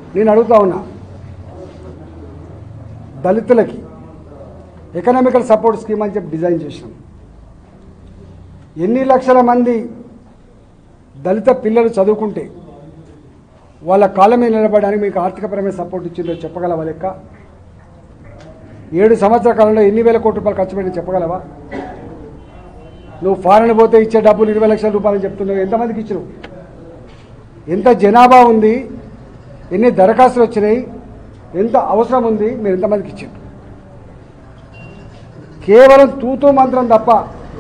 నేను అడుగుతా ఉన్నా దళితులకి ఎకనామికల్ సపోర్ట్ స్కీమ్ అని చెప్పి డిజైన్ చేసినాం ఎన్ని లక్షల మంది దళిత పిల్లలు చదువుకుంటే వాళ్ళ కాళ్ళ మీద నిలబడడానికి మీకు ఆర్థికపరమైన సపోర్ట్ ఇచ్చిందో చెప్పగలవా లెక్క ఏడు సంవత్సరాల కాలంలో ఎన్ని వేల కోట్ల రూపాయలు ఖర్చు పెట్టి చెప్పగలవా నువ్వు ఫారెన్ పోతే ఇచ్చే డబ్బులు ఇరవై లక్షల రూపాయలు చెప్తున్నావు ఎంతమందికి ఇచ్చినావు ఎంత జనాభా ఉంది ఎన్ని దరఖాస్తులు వచ్చినాయి ఎంత అవసరం ఉంది మీరు ఎంతమందికి ఇచ్చారు కేవలం తూతూ మంత్రం తప్ప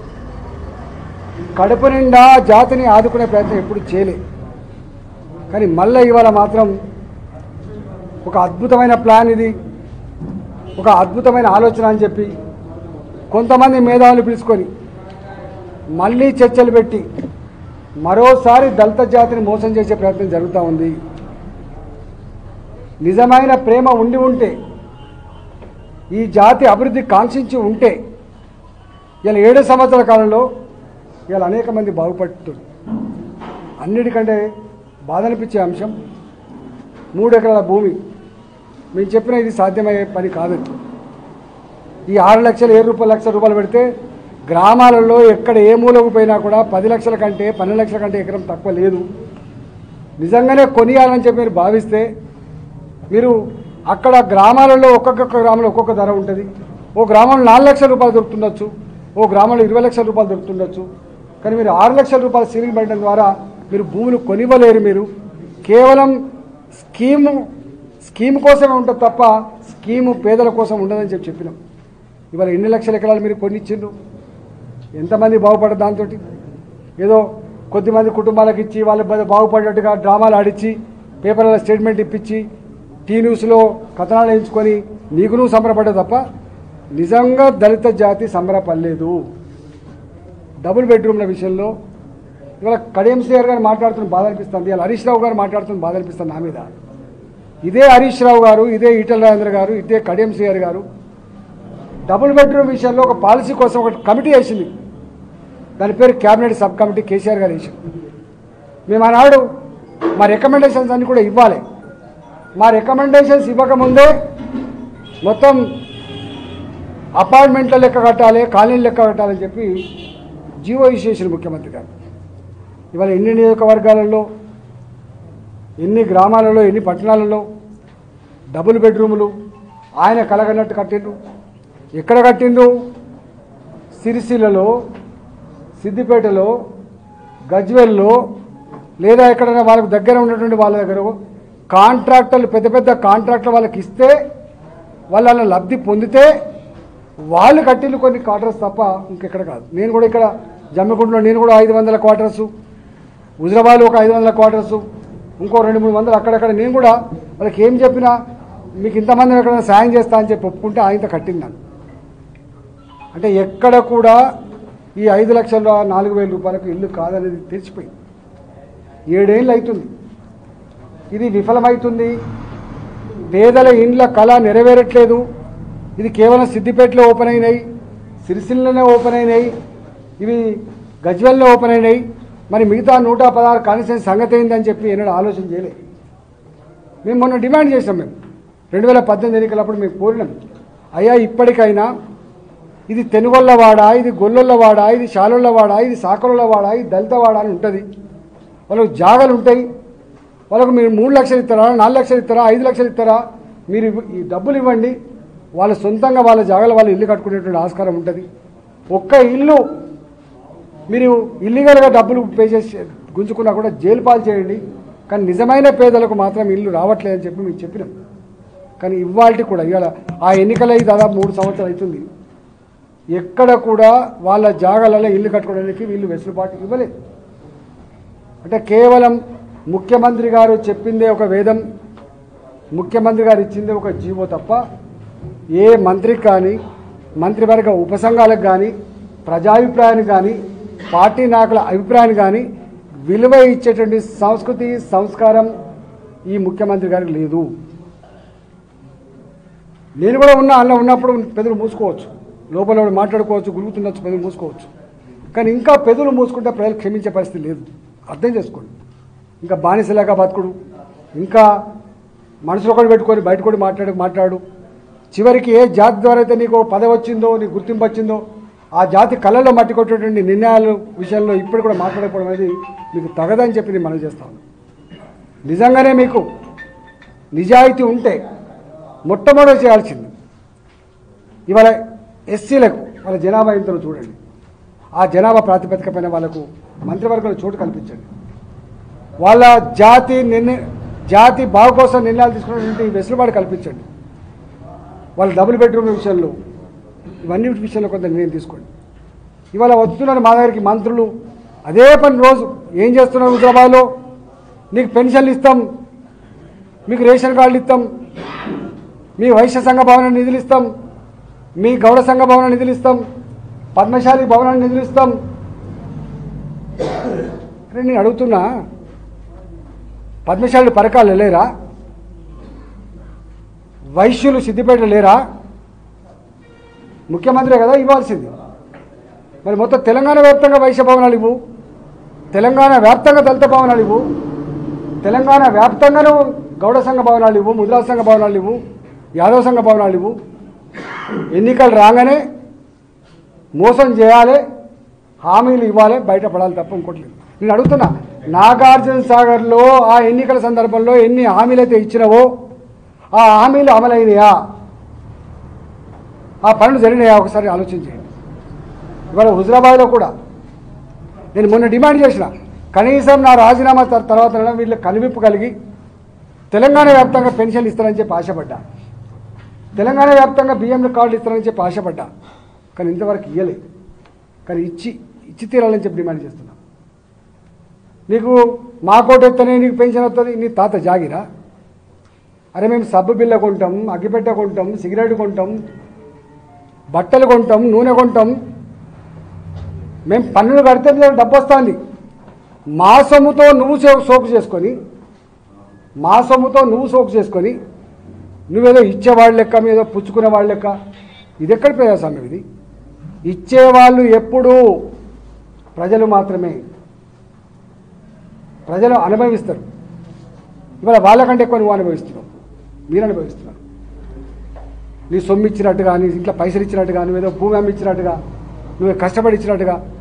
కడుపు నిండా జాతిని ఆదుకునే ప్రయత్నం ఎప్పుడు చేయలే కానీ మళ్ళీ ఇవాళ మాత్రం ఒక అద్భుతమైన ప్లాన్ ఇది ఒక అద్భుతమైన ఆలోచన అని చెప్పి కొంతమంది మేధావులు పిలుచుకొని మళ్ళీ చర్చలు పెట్టి మరోసారి దళిత జాతిని మోసం చేసే ప్రయత్నం జరుగుతూ ఉంది నిజమైన ప్రేమ ఉండి ఉంటే ఈ జాతి అభివృద్ధి కాంక్షించి ఉంటే ఇలా ఏడు సంవత్సరాల కాలంలో ఇలా అనేక మంది బాగుపడుతుంది అన్నిటికంటే బాధ అనిపించే అంశం మూడు ఎకరాల భూమి మేము చెప్పిన ఇది సాధ్యమయ్యే పని కాదు ఈ ఆరు లక్షలు ఏడు రూపాయలు లక్షల రూపాయలు పెడితే గ్రామాలలో ఎక్కడ ఏ మూలకు పోయినా కూడా పది లక్షల కంటే పన్నెండు లక్షల కంటే ఎకరం తక్కువ లేదు నిజంగానే కొనియాలని చెప్పి మీరు భావిస్తే మీరు అక్కడ గ్రామాలలో ఒక్కొక్క గ్రామంలో ఒక్కొక్క ధర ఉంటుంది ఓ గ్రామంలో నాలుగు లక్షల రూపాయలు దొరుకుతుండొచ్చు ఓ గ్రామంలో ఇరవై లక్షల రూపాయలు దొరుకుతుండొచ్చు కానీ మీరు ఆరు లక్షల రూపాయలు సీలింగ్ పెట్టడం ద్వారా మీరు భూములు కొనివ్వలేరు మీరు కేవలం స్కీము స్కీమ్ కోసమే ఉంటుంది తప్ప స్కీము పేదల కోసం ఉండదని చెప్పి చెప్పినాం ఇవాళ ఎన్ని లక్షల ఎకరాలు మీరు కొనిచ్చిండ్రు ఎంతమంది బాగుపడ్డారు దాంతో ఏదో కొద్దిమంది కుటుంబాలకు ఇచ్చి వాళ్ళు బా- బాగుపడ్డట్టుగా డ్రామాలు ఆడించి పేపర్ల స్టేట్మెంట్ ఇప్పించి టీ న్యూస్లో కథనాలు వేయించుకొని నీకు నువ్వు సంబరపడ్డా తప్ప నిజంగా దళిత జాతి సంబరపడలేదు డబుల్ బెడ్రూమ్ల విషయంలో ఇవాళ కడియం సిఆర్ గారు మాట్లాడుతున్న బాధ అనిపిస్తుంది ఇవాళ హరీష్ రావు గారు మాట్లాడుతున్న బాధ అనిపిస్తుంది నా మీద ఇదే హరీష్ రావు గారు ఇదే ఈటల రాజేంద్ర గారు ఇదే Kadiyam CR garu double bedroom విషయంలో ఒక పాలసీ కోసం ఒక కమిటీ వేసింది దాని పేరు క్యాబినెట్ సబ్ కమిటీ కేసీఆర్ గారు వేసింది మేము ఆనాడు మా రికమెండేషన్స్ అన్ని కూడా ఇవ్వాలి మా రికమెండేషన్స్ ఇవ్వకముందే మొత్తం అపార్ట్మెంట్ల లెక్క కట్టాలి కాలనీలు లెక్క కట్టాలని చెప్పి జీవో ఇష్యూ చేసిన ముఖ్యమంత్రి గారు ఇవాళ ఎన్ని నియోజకవర్గాలలో ఎన్ని గ్రామాలలో ఎన్ని పట్టణాలలో డబుల్ బెడ్రూములు ఆయన కలగనట్టు కట్టిండ్రు ఎక్కడ కట్టిండ్రు సిరిసిల్లలో సిద్దిపేటలో గజ్వెల్లో లేదా ఎక్కడైనా వాళ్ళకు దగ్గర ఉన్నటువంటి వాళ్ళ దగ్గర కాంట్రాక్టర్లు పెద్ద పెద్ద కాంట్రాక్టర్ వాళ్ళకి ఇస్తే వాళ్ళు అలా లబ్ధి పొందితే వాళ్ళు కట్టిల్లు కొన్ని క్వార్టర్స్ తప్ప ఇంకెక్కడ కాదు నేను కూడా ఇక్కడ జమ్మికుంటలో నేను కూడా ఐదు వందల క్వార్టర్సు హుజరాబాద్ ఒక ఐదు వందల క్వార్టర్స్ ఇంకో రెండు మూడు వందలు అక్కడక్కడ నేను కూడా వాళ్ళకి ఏం చెప్పినా మీకు ఇంతమంది ఎక్కడైనా సాయం చేస్తా అని చెప్పి ఒప్పుకుంటే ఆయనతో కట్టిందాను అంటే ఎక్కడ కూడా ఈ ఐదు లక్షల నాలుగు వేల రూపాయలకు ఇల్లు కాదనేది తెలిసిపోయింది ఏడేళ్ళు అవుతుంది ఇది విఫలమవుతుంది పేదల ఇండ్ల కళ నెరవేరట్లేదు ఇది కేవలం సిద్దిపేటలో ఓపెన్ అయినాయి సిరిసిల్లలోనే ఓపెన్ అయినాయి ఇవి గజ్వెల్లో ఓపెన్ అయినాయి మరి మిగతా నూట పదహారు కాన్స్టిట్యూన్స్ సంగతి ఏందని చెప్పి ఏనాడు ఆలోచన చేయలే మేము మొన్న డిమాండ్ చేసాం మేము రెండు వేల పద్దెనిమిది ఎన్నికలప్పుడు మేము కోరినాం అయ్యా ఇప్పటికైనా ఇది తెనుగొల్లవాడ ఇది గొల్లొల్లవాడ ఇది శాలొల్లవాడ ఇది సాకలవాడ ఇది దళితవాడ అని ఉంటుంది వాళ్ళకు జాగాలు ఉంటాయి వాళ్ళకు మీరు మూడు లక్షలు ఇస్తారా నాలుగు లక్షలు ఇస్తారా ఐదు లక్షలు ఇస్తారా మీరు ఇవ్వ- ఈ డబ్బులు ఇవ్వండి వాళ్ళ సొంతంగా వాళ్ళ జాగాలో వాళ్ళు ఇల్లు కట్టుకునేటువంటి ఆస్కారం ఉంటుంది ఒక్క ఇల్లు మీరు ఇల్లీగల్గా డబ్బులు పే చేసి గుంజుకున్నా కూడా జైలు పాలు చేయండి కానీ నిజమైన పేదలకు మాత్రం ఇల్లు రావట్లేదని చెప్పి మీకు చెప్పినాం కానీ ఇవాళ కూడా ఇవాళ ఆ ఎన్నికలై దాదాపు మూడు సంవత్సరాలు అవుతుంది ఎక్కడ కూడా వాళ్ళ జాగాలలో ఇల్లు కట్టుకోవడానికి వీళ్ళు వెసులుబాటు ఇవ్వలేదు అంటే కేవలం ముఖ్యమంత్రి గారు చెప్పిందే ఒక వేదం ముఖ్యమంత్రి గారు ఇచ్చిందే ఒక జీవో తప్ప ఏ మంత్రికి కానీ మంత్రివర్గ ఉపసంఘాలకు కానీ ప్రజాభిప్రాయానికి కానీ పార్టీ నాయకుల అభిప్రాయాన్ని కానీ విలువ ఇచ్చేటువంటి సంస్కృతి సంస్కారం ఈ ముఖ్యమంత్రి గారికి లేదు నేను కూడా ఉన్నా అన్న ఉన్నప్పుడు పెదవులు మూసుకోవచ్చు లోపల ఎవరు మాట్లాడుకోవచ్చు గురుగుతుండొచ్చు పెదవులు మూసుకోవచ్చు కానీ ఇంకా పెదవులు మూసుకుంటే ప్రజలు క్షమించే పరిస్థితి లేదు అర్థం చేసుకోండి ఇంకా బానిసలాగా బతుకుడు ఇంకా మనసులో కూడా పెట్టుకొని బయట కూడా మాట్లాడు మాట్లాడు చివరికి ఏ జాతి ద్వారా అయితే నీకు పదవి వచ్చిందో నీకు గుర్తింపు వచ్చిందో ఆ జాతి కళ్ళల్లో మట్టి కొట్టేటువంటి నిర్ణయాల విషయంలో ఇప్పుడు కూడా మాట్లాడకపోవడం అనేది మీకు తగదని చెప్పి నేను మనం చేస్తాను నిజంగానే మీకు నిజాయితీ ఉంటే మొట్టమొదటి చేయాల్సింది ఇవాళ ఎస్సీలకు వాళ్ళ జనాభా ఎంతలో చూడండి ఆ జనాభా ప్రాతిపదిక పైన వాళ్ళకు మంత్రివర్గంలో చోటు కల్పించండి వాళ్ళ జాతి నిర్ణయ జాతి బాగు కోసం నిర్ణయాలు తీసుకున్నటువంటి వెసులుబాటు కల్పించండి వాళ్ళ డబుల్ బెడ్రూమ్ విషయంలో ఇవన్నీ విషయంలో కొంత నిర్ణయం తీసుకోండి ఇవాళ వస్తున్నారు మా దగ్గరికి మంత్రులు అదే పని రోజు ఏం చేస్తున్నారు హైదరాబాద్లో నీకు పెన్షన్లు ఇస్తాం మీకు రేషన్ కార్డులు ఇస్తాం మీ వైశ్య సంఘ భవన నిధులు ఇస్తాం మీ గౌడ సంఘ భవన నిధులు ఇస్తాం పద్మశాలి భవనాన్ని నిధులు ఇస్తాం అరే నేను అడుగుతున్నా పద్మశాలి పరకాలు లేరా వైశ్యులు సిద్దిపేట లేరా ముఖ్యమంత్రి కదా ఇవ్వాల్సింది మరి మొత్తం తెలంగాణ వ్యాప్తంగా వైశ్య భవనాలు ఇవ్వు తెలంగాణ వ్యాప్తంగా దళిత భవనాలు ఇవ్వు తెలంగాణ వ్యాప్తంగాను గౌడ సంఘ భవనాలు ఇవ్వు ముద్రా సంఘ భవనాలు ఇవ్వు యాదవ సంఘ భవనాలు ఇవ్వు ఎన్నికలు రాగానే మోసం చేయాలి హామీలు ఇవ్వాలి బయటపడాలి తప్ప ఇంకోటి లేదు నేను అడుగుతున్నా నాగార్జున సాగర్లో ఆ ఎన్నికల సందర్భంలో ఎన్ని హామీలు అయితే ఇచ్చినావో ఆ హామీలు అమలైనయా ఆ పనులు జరిగినాయా ఒకసారి ఆలోచన చేయండి ఇవాళ హుజరాబాద్లో కూడా నేను మొన్న డిమాండ్ చేసిన కనీసం నా రాజీనామా తర్- తర్వాత వీళ్ళకి కనువిప్పు కలిగి తెలంగాణ వ్యాప్తంగా పెన్షన్లు ఇస్తారని చెప్పి ఆశపడ్డా తెలంగాణ వ్యాప్తంగా బియ్యం కార్డులు ఇస్తారని చెప్పి ఆశపడ్డా కానీ ఇంతవరకు ఇవ్వలేదు కానీ ఇచ్చి ఇచ్చి తీరాలని చెప్పి డిమాండ్ చేస్తున్నా నీకు మా కోట ఎత్తనే నీకు పెన్షన్ వస్తుంది నీ తాత జాగిరా అరే మేము సబ్బు బిల్ల కొంటాం అగ్గిపెట్టె కొంటాం సిగరెట్ కొంటాం బట్టలు కొంటాం నూనె కొంటాం మేము పన్నులు కడితే నీకు డబ్బు వస్తుంది మా సొమ్ముతో నువ్వు సో- సోకు చేసుకొని మా సొమ్ముతో నువ్వు సోకు చేసుకొని నువ్వేదో ఇచ్చేవాళ్ళ లెక్క మీద పుచ్చుకునే వాళ్ళ లెక్క ఇది ఎక్కడ ప్రజాస్వామ్యం ఇది ఇచ్చేవాళ్ళు ఎప్పుడు ప్రజలు మాత్రమే ప్రజలు అనుభవిస్తారు ఇవాళ వాళ్ళకంటే ఎక్కువ నువ్వు అనుభవిస్తున్నావు మీరు అనుభవిస్తున్నారు నీ సొమ్ము ఇచ్చినట్టుగా నీ ఇంట్లో పైసలు ఇచ్చినట్టుగా నువ్వేదో భూమి అమ్మి ఇచ్చినట్టుగా నువ్వు కష్టపడి ఇచ్చినట్టుగా